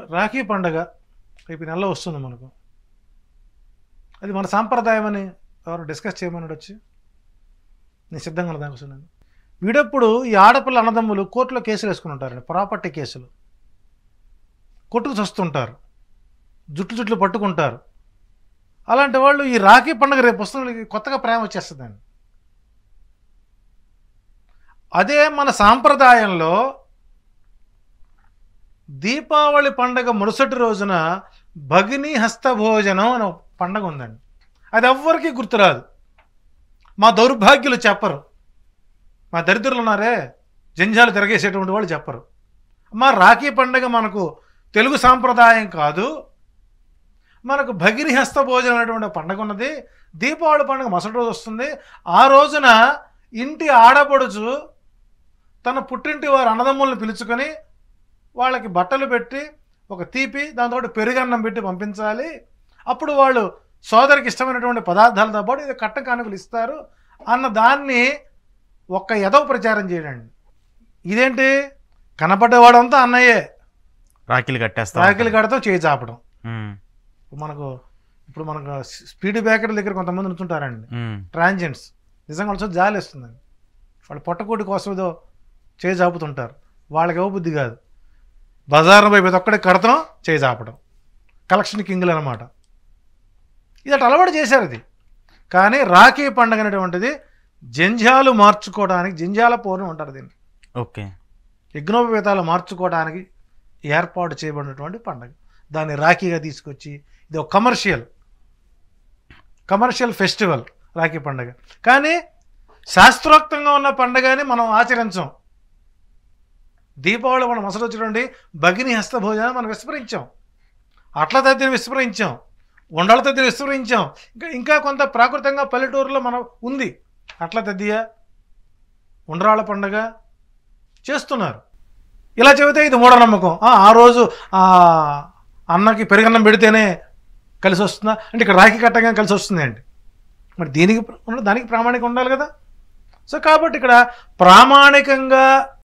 రాఖీ పండగ రేపు ఈ నెలలో వస్తుంది మనకు అది మన సాంప్రదాయం అని ఎవరు డిస్కస్ చేయమన్నాడు వచ్చి నేను సిద్ధంగా ఉన్న దానికోసం నేను వీడప్పుడు ఈ ఆడపిల్ల అన్నదమ్ములు కోర్టులో కేసులు వేసుకుని ఉంటారండి ప్రాపర్టీ కేసులు కొట్టుకు చస్తుంటారు జుట్లు జుట్లు పట్టుకుంటారు అలాంటి వాళ్ళు ఈ రాఖీ పండుగ రేపు వస్తున్న కొత్తగా ప్రేమ వచ్చేస్తుందండి అదే మన సాంప్రదాయంలో దీపావళి పండగ మరుసటి రోజున భగిని హస్తభోజనం అనే ఒక పండగ ఉందండి అది ఎవ్వరికీ గుర్తురాదు మా దౌర్భాగ్యులు చెప్పరు మా దరిద్రులు ఉన్నారే జంజాలు తిరగేసేటువంటి వాళ్ళు చెప్పరు మా రాఖీ పండగ మనకు తెలుగు సాంప్రదాయం కాదు మనకు భగిని హస్త భోజనం అనేటువంటి ఒక పండగ ఉన్నది దీపావళి పండుగ మరుసటి రోజు వస్తుంది ఆ రోజున ఇంటి ఆడపడుచు తన పుట్టింటి వారి అన్నదమ్ములను పిలుచుకొని వాళ్ళకి బట్టలు పెట్టి ఒక తీపి దాంతో పెరుగన్నం పెట్టి పంపించాలి అప్పుడు వాళ్ళు సోదరికి ఇష్టమైనటువంటి పదార్థాలతో పాటు ఇది కట్ట కానుకలు ఇస్తారు అన్న దాన్ని ఒక్క ఎదవ ప్రచారం చేయడండి ఇదేంటి కనపడ్డవాడంతా అన్నయ్యే రాఖీలు కట్టేస్తా రాకిలు కడతాం చేయి చాపడం ఉమ్, మనకు ఇప్పుడు మనకు స్పీడ్ బ్రేకర్ దగ్గర కొంతమంది ఉంటుంటారండి ఉమ్, ట్రాన్జెంట్స్ నిజంగా వాళ్ళతో జాలి వస్తుందండి వాళ్ళు పొట్టకూటి కోసం ఏదో చేయి చాపుతుంటారు వాళ్ళకి ఇవ్వ బుద్ధి కాదు బజార్ను పోయి ప్రతి ఒక్కడే కడతాం చేయి చాపడం కలెక్షన్ కింగులు అనమాట ఇది అటు అలవాటు చేశారు ఇది కానీ రాఖీ పండగ అనేటువంటిది జంజాలు మార్చుకోవడానికి జంజాల పౌర్ణం అంటారు దీన్ని ఓకే యజ్ఞోపవేతాలు మార్చుకోవడానికి ఏర్పాటు చేయబడినటువంటి పండగ దాన్ని రాఖీగా తీసుకొచ్చి ఇది ఒక కమర్షియల్ కమర్షియల్ ఫెస్టివల్ రాఖీ పండగ కానీ శాస్త్రోక్తంగా ఉన్న పండగని మనం ఆచరించాం దీపావళి మనం మసలు వచ్చినటువంటి భగిని హస్త భోజనాన్ని మనం విస్మరించాం అట్ల తద్దిని విస్మరించాం ఉండల తద్దిని విస్మరించాం ఇంకా ఇంకా కొంత ప్రాకృతంగా పల్లెటూరులో మనం ఉంది అట్ల తద్దియ ఉండ్రాళ్ళ పండగ చేస్తున్నారు ఇలా చెబితే ఇది మూఢనమ్మకం ఆ, ఆ రోజు ఆ అన్నకి పెరుగన్నం పెడితేనే కలిసి వస్తుందా అంటే ఇక్కడ రాఖీ కట్టగా కలిసి వస్తుంది అండి మరి దీనికి ప్ర- ఉన్న- దానికి ప్రామాణికం ఉండాలి కదా సో కాబట్టి ఇక్కడ ప్రామాణికంగా